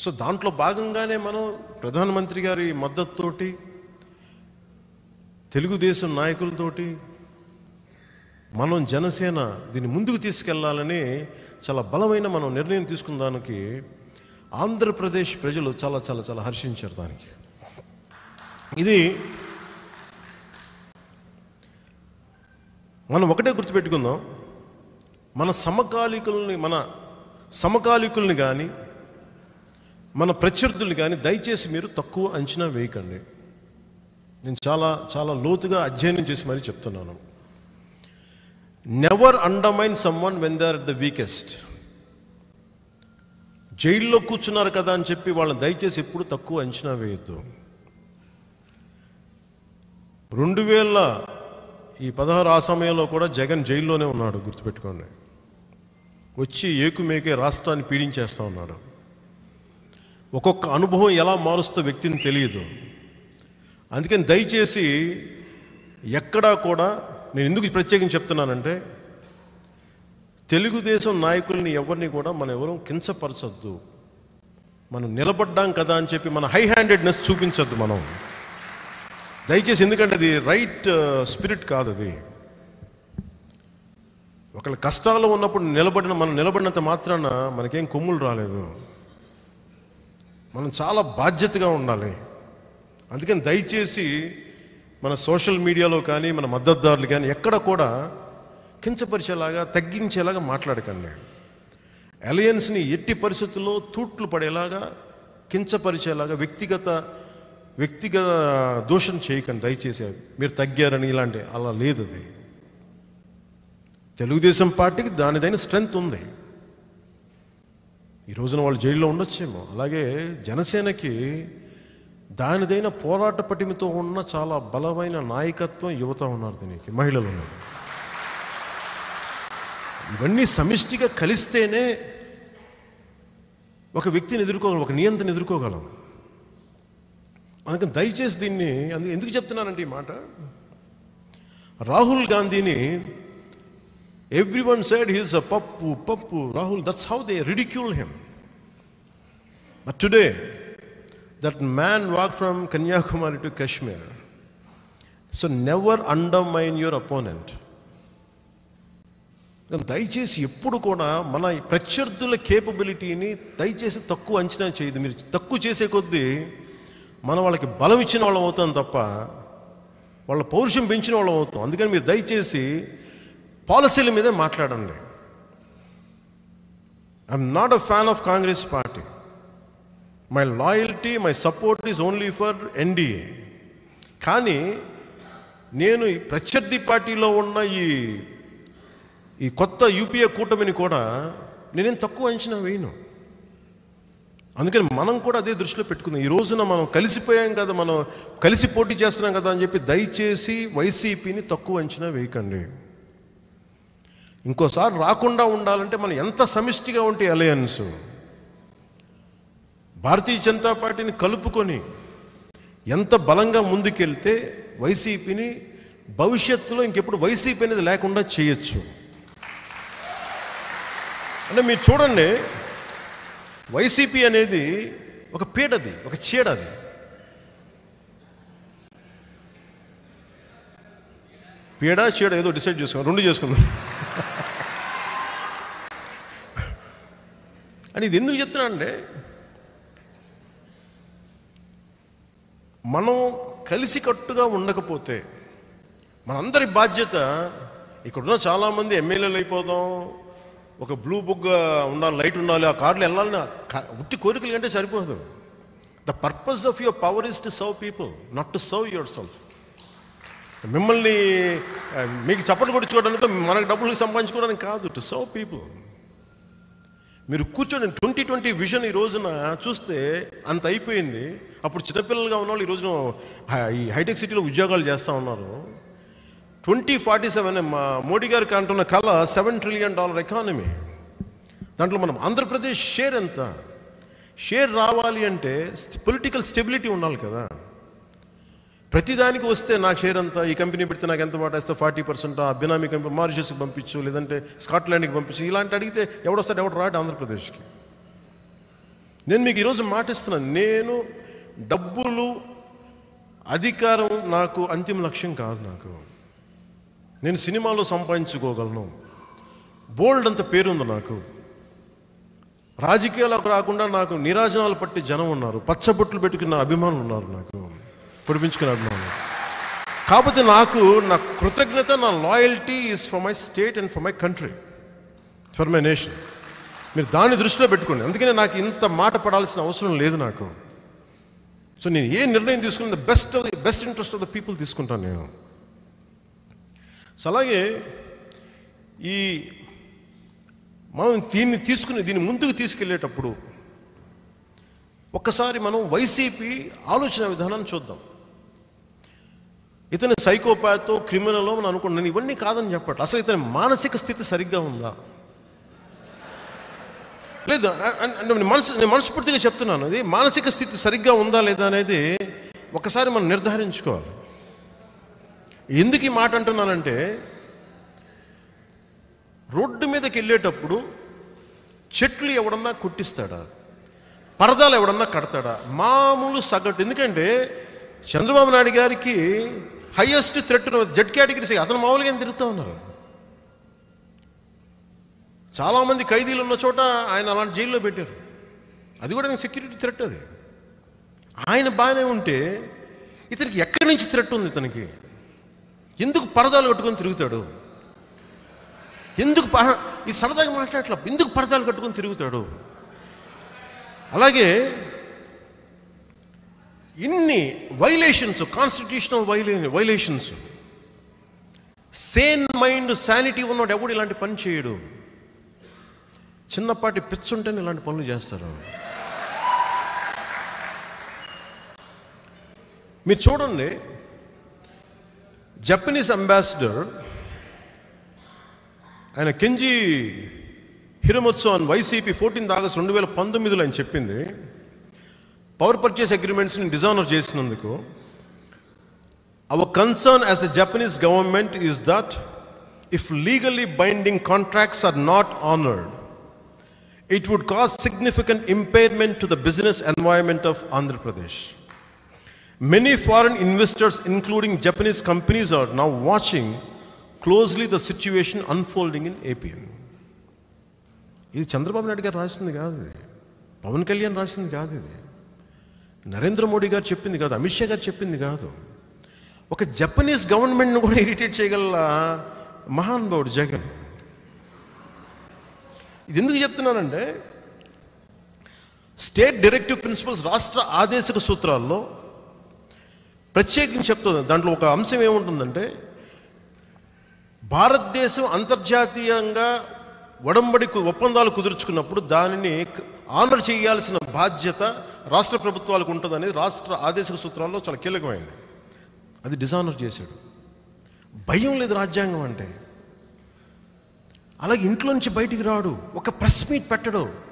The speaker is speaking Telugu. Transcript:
సో దాంట్లో భాగంగానే మనం ప్రధానమంత్రి గారి మద్దతుతోటి తెలుగుదేశం నాయకులతోటి మనం జనసేన దీన్ని ముందుకు తీసుకెళ్లాలని చాలా బలమైన మనం నిర్ణయం తీసుకున్న దానికి ఆంధ్రప్రదేశ్ ప్రజలు చాలా చాలా చాలా హర్షించారు దానికి ఇది మనం ఒకటే గుర్తుపెట్టుకుందాం మన సమకాలీకుల్ని మన సమకాలీకుల్ని కానీ మన ప్రత్యర్థుల్ని కానీ దయచేసి మీరు తక్కువ అంచనా వేయకండి నేను చాలా చాలా లోతుగా అధ్యయనం చేసి మరీ చెప్తున్నాను never undermine someone when they are the weakest జైల్లో కూర్చున్నారు కదా అని చెప్పి వాళ్ళని దయచేసి ఎప్పుడు తక్కువ అంచనా వేయొద్దు రెండు వేల ఈ పదహారు ఆ సమయంలో కూడా జగన్ జైల్లోనే ఉన్నాడు గుర్తుపెట్టుకోండి వచ్చి ఏకుమేకే రాష్ట్రాన్ని పీడించేస్తా ఉన్నాడు ఒక్కొక్క అనుభవం ఎలా మారుస్తో వ్యక్తిని తెలియదు అందుకని దయచేసి ఎక్కడా కూడా నేను ఎందుకు ప్రత్యేకించి చెప్తున్నానంటే తెలుగుదేశం నాయకుల్ని ఎవరిని కూడా మనం ఎవరూ కించపరచొద్దు మనం నిలబడ్డాం కదా అని చెప్పి మన హై హ్యాండెడ్నెస్ చూపించొద్దు మనం దయచేసి ఎందుకంటే అది రైట్ స్పిరిట్ కాదు అది ఒకళ్ళ కష్టాల్లో ఉన్నప్పుడు నిలబడిన మనం నిలబడినంత మాత్రాన మనకేం కొమ్ములు రాలేదు మనం చాలా బాధ్యతగా ఉండాలి అందుకని దయచేసి మన సోషల్ మీడియాలో కానీ మన మద్దతుదారులు కానీ ఎక్కడ కూడా కించపరిచేలాగా తగ్గించేలాగా మాట్లాడకండి అలయన్స్ని ఎట్టి పరిస్థితుల్లో తూట్లు పడేలాగా కించపరిచేలాగా వ్యక్తిగత వ్యక్తిగత దోషం చేయకండి దయచేసి మీరు తగ్గారని ఇలాంటి అలా లేదు అది తెలుగుదేశం పార్టీకి దానిదైన స్ట్రెంగ్త్ ఉంది ఈ రోజున వాళ్ళు జైల్లో ఉండొచ్చేమో అలాగే జనసేనకి దానిదైన పోరాట పటిమతో ఉన్న చాలా బలమైన నాయకత్వం యువత ఉన్నారు దీనికి మహిళలు ఉన్నారు ఇవన్నీ సమిష్టిగా కలిస్తేనే ఒక వ్యక్తిని ఎదుర్కోగలం ఒక నియంత్రణ ఎదుర్కోగలం అందుకని దయచేసి దీన్ని అందుకు ఎందుకు చెప్తున్నానంటే ఈ మాట రాహుల్ గాంధీని everyone side he's a Pappu Pappu Rahul that's how they ridicule him but today that man walk from Kanyakumari to Kashmir so never undermine your opponent దయచేసి ఎప్పుడు కూడా మన ప్రత్యర్థుల కేపబిలిటీని దయచేసి తక్కువ అంచనా చేయదు మీరు తక్కువ చేసే కొద్దీ మనం వాళ్ళకి బలం ఇచ్చిన వాళ్ళం అవుతాం తప్ప వాళ్ళ పౌరుషం పెంచిన వాళ్ళం అవుతాం అందుకని మీరు దయచేసి పాలసీల మీదే మాట్లాడండి I'm not a fan of Congress party my loyalty my support is only for NDA కానీ నేను ఈ ప్రత్యర్థి పార్టీలో ఉన్న ఈ ఈ కొత్త యూపీఏ కూటమిని కూడా నేనేం తక్కువ అంచనా వేయను అందుకని మనం కూడా అదే దృష్టిలో పెట్టుకుందాం ఈ రోజున మనం కలిసిపోయాం కదా మనం కలిసి పోటీ చేస్తున్నాం కదా అని చెప్పి దయచేసి వైసీపీని తక్కువ అంచనా వేయకండి ఇంకోసారి రాకుండా ఉండాలంటే మనం ఎంత సమిష్టిగా ఉంటే అలయన్స్ భారతీయ జనతా పార్టీని కలుపుకొని ఎంత బలంగా ముందుకెళ్తే వైసీపీని భవిష్యత్తులో ఇంకెప్పుడు వైసీపీ అనేది లేకుండా చేయొచ్చు అంటే మీరు చూడండి వైసీపీ అనేది ఒక పీడది ఒక చీడది పీడ చీడ ఏదో డిసైడ్ చేసుకుందాం రెండు చేసుకుందాం అని ఇది ఎందుకు చెప్తున్నా అంటే మనం కలిసికట్టుగా ఉండకపోతే మనందరి బాధ్యత ఇక్కడున్న చాలామంది ఎమ్మెల్యేలు అయిపోదాం ఒక బ్లూ బుక్ ఉండాలి లైట్ ఉండాలి ఆ కార్లు వెళ్ళాలని క- ఉట్టి కోరికలు కంటే సరిపోదు the purpose of your power is to serve people not to serve yourself మిమ్మల్ని ఆ, మీకు చప్పట్లు కొట్టించుకోవడానికి మనకు డబ్బులు సంపాదించుకోవడానికి కాదు టు సర్వ్ పీపుల్ మీరు కూర్చొని ట్వంటీ ట్వంటీ విజన్ ఈ రోజున చూస్తే అంత అయిపోయింది అప్పుడు చిన్నపిల్లలుగా ఉన్న వాళ్ళు ఈ రోజున హై- ఈ హైటెక్ సిటీలో ఉద్యోగాలు చేస్తూ ఉన్నారు ట్వంటీ ఫార్టీ సెవెన్ మా మోడీ గారికి అంటున్న కళ సెవెన్ ట్రిలియన్ డాలర్ ఎకానమీ దాంట్లో మనం ఆంధ్రప్రదేశ్ షేర్ ఎంత షేర్ రావాలి అంటే పొలిటికల్ స్టెబిలిటీ ఉండాలి కదా ప్రతిదానికి వస్తే నాకు షేర్ అంతా ఈ కంపెనీ పెడితే నాకు ఎంత మాట ఇస్తే ఫార్టీ పర్సెంట్ ఆ బినామీ కంపెనీ మారిషస్కి పంపించు లేదంటే స్కాట్లాండ్కి పంపించు ఇలాంటి అడిగితే ఎవడొస్తాడు ఎవడు రాడు ఆంధ్రప్రదేశ్కి నేను మీకు ఈరోజు మాటిస్తున్నాను నేను డబ్బులు అధికారం నాకు అంతిమ లక్ష్యం కాదు నాకు నేను సినిమాలో సంపాదించుకోగలను బోల్డ్ అంత పేరుంది నాకు రాజకీయాలకు రాకుండా నాకు నీరాజనాలు పట్టి జనం ఉన్నారు పచ్చబొట్లు పెట్టుకున్న అభిమానులు ఉన్నారు నాకు పొడిపించుకునే అభిమానులు కాకపోతే నాకు నా కృతజ్ఞత నా loyalty is for my state and for my country for my nation మీరు దాన్ని దృష్టిలో పెట్టుకోండి అందుకనే నాకు ఇంత మాట పడాల్సిన అవసరం లేదు నాకు సో నేను ఏ నిర్ణయం తీసుకున్న best of the best interest of the people తీసుకుంటాను నేను సో అలాగే ఈ మనం దీన్ని తీసుకుని దీన్ని ముందుకు తీసుకెళ్ళేటప్పుడు ఒక్కసారి మనం వైసీపీ ఆలోచన విధానాన్ని చూద్దాం ఇతని సైకోపాతో క్రిమినల్ అని అనుకున్నాను ఇవన్నీ కాదని చెప్పట్లేదు అసలు ఇతని మానసిక స్థితి సరిగ్గా ఉందా లేదు అ- అ- అంటే నేను మనసు నేను మనస్ఫూర్తిగా చెప్తున్నాను అది మానసిక స్థితి సరిగ్గా ఉందా లేదా అనేది ఒకసారి మనం నిర్ధారించుకోవాలి ఎందుకు ఈ మాట అంటున్నానంటే రోడ్డు మీదకి వెళ్ళేటప్పుడు చెట్లు ఎవడన్నా కుట్టిస్తాడా పరదాలు ఎవడన్నా కడతాడా మామూలు సగటు ఎందుకంటే చంద్రబాబు నాయుడు గారికి హైయెస్ట్ థ్రెట్ జెడ్ కేటగిరీస్ అతను మామూలుగా ఏం తిరుగుతూ ఉన్నారు చాలామంది ఖైదీలు ఉన్న చోట ఆయన అలాంటి జైల్లో పెట్టారు అది కూడా సెక్యూరిటీ థ్రెట్ అది ఆయన బాగానే ఉంటే ఇతనికి ఎక్కడి నుంచి థ్రెట్ ఉంది ఇతనికి ఎందుకు పరదాలు కట్టుకొని తిరుగుతాడు ఎందుకు ప- ఈ సరదాగా మాట్లాడట్లా ఎందుకు పరదాలు కట్టుకొని తిరుగుతాడు అలాగే ఇన్ని వైలేషన్స్ కాన్స్టిట్యూషనల్ వైలే వైలేషన్స్ సేన్ మైండ్ శానిటీ ఉన్నవాడు ఎవడు ఇలాంటి పని చేయడు చిన్నపాటి పిచ్చుంటేనే ఇలాంటి పనులు చేస్తారు మీరు చూడండి జపనీస్ అంబాసిడర్ ఆయన కెంజీ హిరమత్సు అని వైసీపీ ఫోర్టీన్త్ ఆగస్ట్ రెండు వేల పంతొమ్మిదిలో ఆయన చెప్పింది పవర్ పర్చేస్ అగ్రిమెంట్స్ని డిజానర్ చేసినందుకు our concern as the Japanese government is that if legally binding contracts are not honoured it would cause significant impairment to the business environment of Andhra Pradesh. Many foreign investors, including Japanese companies, are now watching closely the situation unfolding in APN. ఇది చంద్రబాబు నాయుడు గారు రాసింది కాదు ఇది పవన్ కళ్యాణ్ రాసింది కాదు ఇది నరేంద్ర మోడీ గారు చెప్పింది కాదు అమిత్ షా గారు చెప్పింది కాదు ఒక జపనీస్ గవర్నమెంట్ను కూడా ఇరిటేట్ చేయగల మహానుభావుడు జగన్ ఇది ఎందుకు చెప్తున్నానంటే స్టేట్ డైరెక్టివ్ ప్రిన్సిపల్స్ రాష్ట్ర ఆదేశక సూత్రాల్లో ప్రత్యేకించి చెప్తుంది దాంట్లో ఒక అంశం ఏముంటుందంటే భారతదేశం అంతర్జాతీయంగా ఒడంబడి కు- ఒప్పందాలు కుదుర్చుకున్నప్పుడు దానిని క- ఆనర్ చేయాల్సిన బాధ్యత రాష్ట్ర ప్రభుత్వాలకు ఉంటుందనేది రాష్ట్ర ఆదేశక సూత్రాల్లో చాలా కీలకమైంది అది డిజానర్ చేశాడు భయం లేదు రాజ్యాంగం అంటే అలాగే ఇంట్లో నుంచి బయటికి రాడు ఒక ప్రెస్ మీట్ పెట్టడు